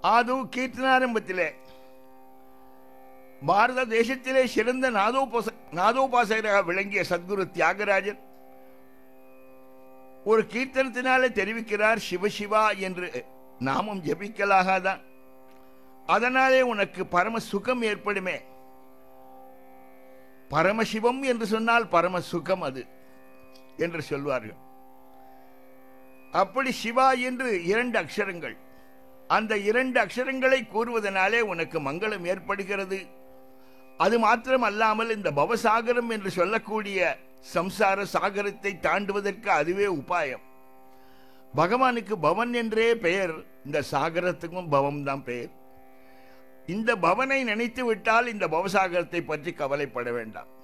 ஆது கீர்த்தனாரம்பத்திலே பாரத தேசத்திலே சிறந்த நாதோபாச நாதோபாசகராக விளங்கிய சத்குரு தியாகராஜர் ஒரு கீர்த்தனத்தினாலே தெரிவிக்கிறார் சிவசிவா என்று நாமம் ஜபிக்கலாகாதான் அதனாலே உனக்கு பரம சுகம் ஏற்படுமே பரமசிவம் என்று சொன்னால் பரம சுகம் அது என்று சொல்வார்கள் அப்படி சிவா என்று இரண்டு அக்ஷரங்கள் அந்த இரண்டு அக்ஷரங்களை கூறுவதனாலே உனக்கு மங்களம் ஏற்படுகிறது அது மாத்திரம் அல்லாமல் இந்த பவசாகரம் என்று சொல்லக்கூடிய சம்சார சாகரத்தை தாண்டுவதற்கு அதுவே உபாயம் பகவானுக்கு பவன் என்றே பெயர் இந்த சாகரத்துக்கும் பவம் தான் பெயர் இந்த பவனை நினைத்து விட்டால் இந்த பவசாகரத்தை பற்றி கவலைப்பட வேண்டாம்